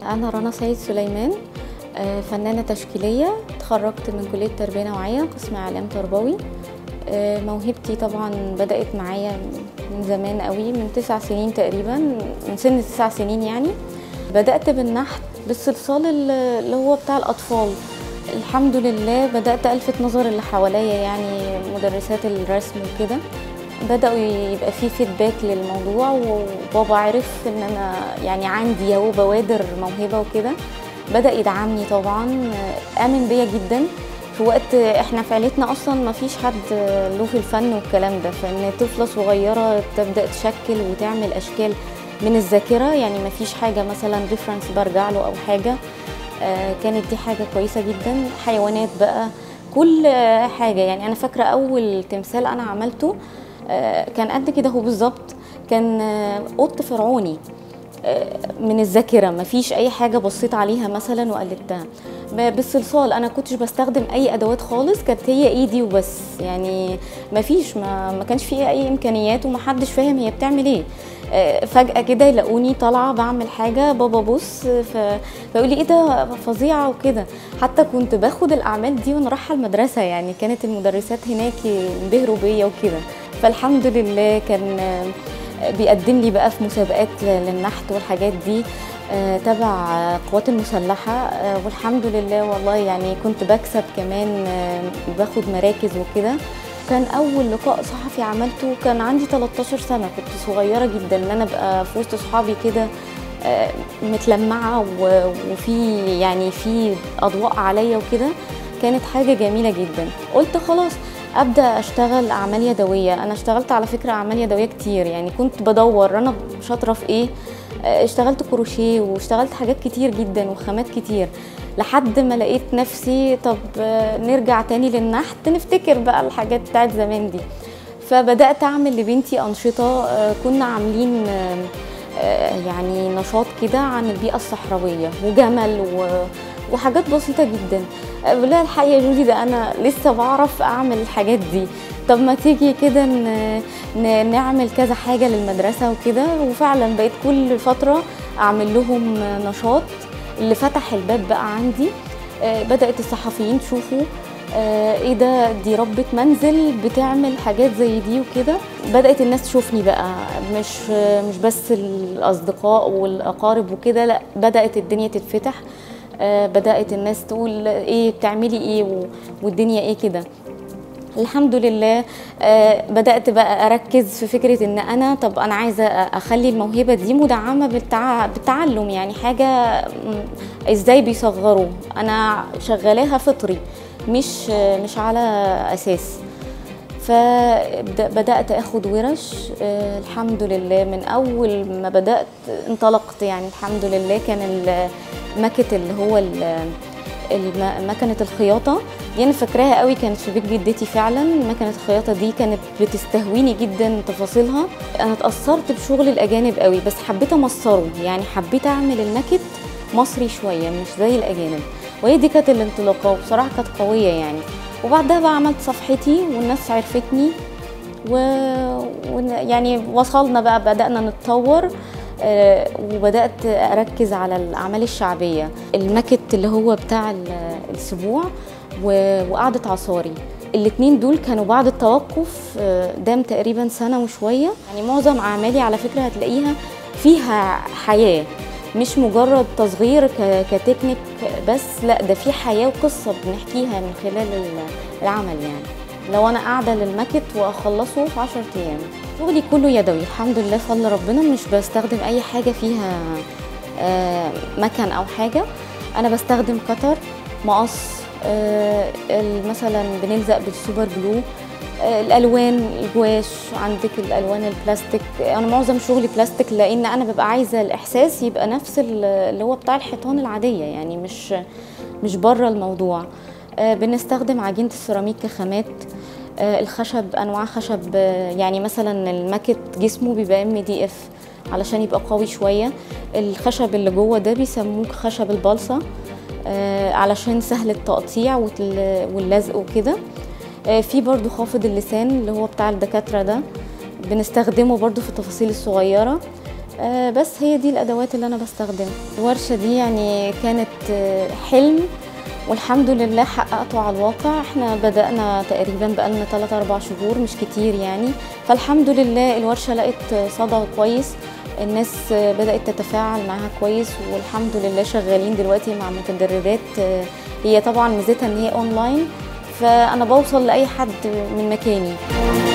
أنا رنا سيد سليمان آه، فنانة تشكيلية اتخرجت من كلية تربية نوعية قسم إعلام تربوي آه، موهبتي طبعا بدأت معايا من زمان قوي من تسع سنين تقريبا من سن تسع سنين يعني بدأت بالنحت بالصلصال اللي هو بتاع الأطفال الحمد لله بدأت ألفت نظر اللي حواليا يعني مدرسات الرسم وكده بدأوا يبقى في فيدباك للموضوع وبابا عرف ان انا يعني عندي اهو بوادر موهبة وكده بدأ يدعمني طبعا آمن بيا جدا في وقت احنا في عيلتنا اصلا ما فيش حد له في الفن والكلام ده فان طفلة صغيرة تبدأ تشكل وتعمل اشكال من الذاكرة يعني ما فيش حاجة مثلا ريفرنس برجع له او حاجة آه، كانت دي حاجة كويسة جدا حيوانات بقى كل حاجة يعني أنا فاكرة أول تمثال أنا عملته آه، كان قد كده هو بالظبط كان آه، قط فرعوني آه، من الذاكرة مفيش أي حاجة بصيت عليها مثلا وقلدتها ب- بالصلصال أنا كنتش بستخدم أي أدوات خالص كانت هي إيدي وبس يعني مفيش ما, ما كانش فيه أي إمكانيات ومحدش فاهم هي بتعمل إيه آه، فجأة كده يلاقوني طالعة بعمل حاجة بابا بص ف... فيقول لي ايه ده فظيعة وكده حتى كنت باخد الأعمال دي وأنا رايحة المدرسة يعني كانت المدرسات هناك ينبهروا بيا وكده فالحمد لله كان آه، بيقدم لي بقى في مسابقات ل- للنحت والحاجات دي آه، تبع آه، القوات المسلحة آه، والحمد لله والله يعني كنت بكسب كمان آه، باخد مراكز وكده كان اول لقاء صحفي عملته كان عندي 13 سنه كنت صغيره جدا ان انا ابقى في وسط صحابي كده آه، متلمعه و- وفي يعني في اضواء عليا وكده كانت حاجه جميله جدا قلت خلاص ابدا اشتغل اعمال يدويه انا اشتغلت على فكره اعمال يدويه كتير يعني كنت بدور انا شاطره في ايه آه، اشتغلت كروشيه واشتغلت حاجات كتير جدا وخامات كتير لحد ما لقيت نفسي طب آه، نرجع تاني للنحت نفتكر بقى الحاجات بتاعت زمان دي فبدأت أعمل لبنتي أنشطة آه، كنا عاملين آه، آه، يعني نشاط كده عن البيئة الصحراوية وجمل و وحاجات بسيطة جدا آه، بقول لها الحقيقة يا جودي ده أنا لسه بعرف أعمل الحاجات دي طب ما تيجي كده ن- ن- نعمل كذا حاجة للمدرسة وكده وفعلا بقيت كل فترة أعمل لهم نشاط اللي فتح الباب بقى عندي آه، بدأت الصحفيين تشوفوا آه، ايه ده دي ربة منزل بتعمل حاجات زي دي وكده بدأت الناس تشوفني بقى مش آه، مش بس الأصدقاء والأقارب وكده لا بدأت الدنيا تتفتح آه، بدأت الناس تقول ايه بتعملي ايه و- والدنيا ايه كده الحمم لله آه، بدأت بقى أركز في فكرة إن أنا طب أنا عايزة أخلي الموهبة دي مدعمة بالتع... بالتعلم يعني حاجة م، إزاي بيصغروا أنا شغلاها فطري مش مش على أساس فبدأت أخد ورش آه، الحمد لله من أول ما بدأت انطلقت يعني الحمد لله كان الماكت اللي هو ال- الم- مكنة الخياطة دي أنا فاكراها قوي كانت في بيت جدتي فعلا مكنة الخياطة دي كانت بتستهويني جدا تفاصيلها أنا اتأثرت بشغل الأجانب قوي بس حبيت أمصره يعني حبيت أعمل الماكت مصري شوية مش زي الأجانب وهي دي كانت الانطلاقة وبصراحة كانت قوية يعني وبعدها بقى عملت صفحتي والناس عرفتني و... و... يعني وصلنا بقى بدأنا نتطور آه، وبدأت أركز على الأعمال الشعبية الماكت اللي هو بتاع ال- السبوع و... وقعدة عصاري الاتنين دول كانوا بعد التوقف آه، دام تقريبا سنة وشوية يعني معظم أعمالي على فكرة هتلاقيها فيها حياة مش مجرد تصغير ك- كتكنيك بس لا ده في حياة وقصة بنحكيها من خلال ال- العمل يعني لو انا قاعده للماكت واخلصه في 10 ايام شغلي كله يدوي الحمد لله فضل ربنا مش بستخدم اي حاجه فيها آه، مكن او حاجه انا بستخدم كتر مقص آه، ال- مثلا بنلزق بالسوبر جلو آه، الالوان الجواش عندك الالوان البلاستيك انا معظم شغلي بلاستيك لان انا ببقى عايزه الاحساس يبقى نفس ال- اللي هو بتاع الحيطان العاديه يعني مش مش بره الموضوع آه، بنستخدم عجينه السيراميك كخامات آه، الخشب انواع خشب آه، يعني مثلا الماكت جسمه بيبقى ام دي اف علشان يبقى قوي شويه الخشب اللي جوه ده بيسموه خشب البلصه آه، علشان سهل التقطيع وال- واللزق وكده آه، في برضو خافض اللسان اللي هو بتاع الدكاترة ده بنستخدمه برضو في التفاصيل الصغيرة آه، بس هي دي الادوات اللي انا بستخدمها الورشه دي يعني كانت آه، حلم والحمد لله حققته على الواقع احنا بدأنا تقريبا بقالنا 3 4 شهور مش كتير يعني فالحمد لله الورشه لقت صدى كويس الناس بدأت تتفاعل معاها كويس والحمد لله شغالين دلوقتي مع متدربات آه، هي طبعا ميزتها ان هي اونلاين فانا بوصل لاي حد من مكاني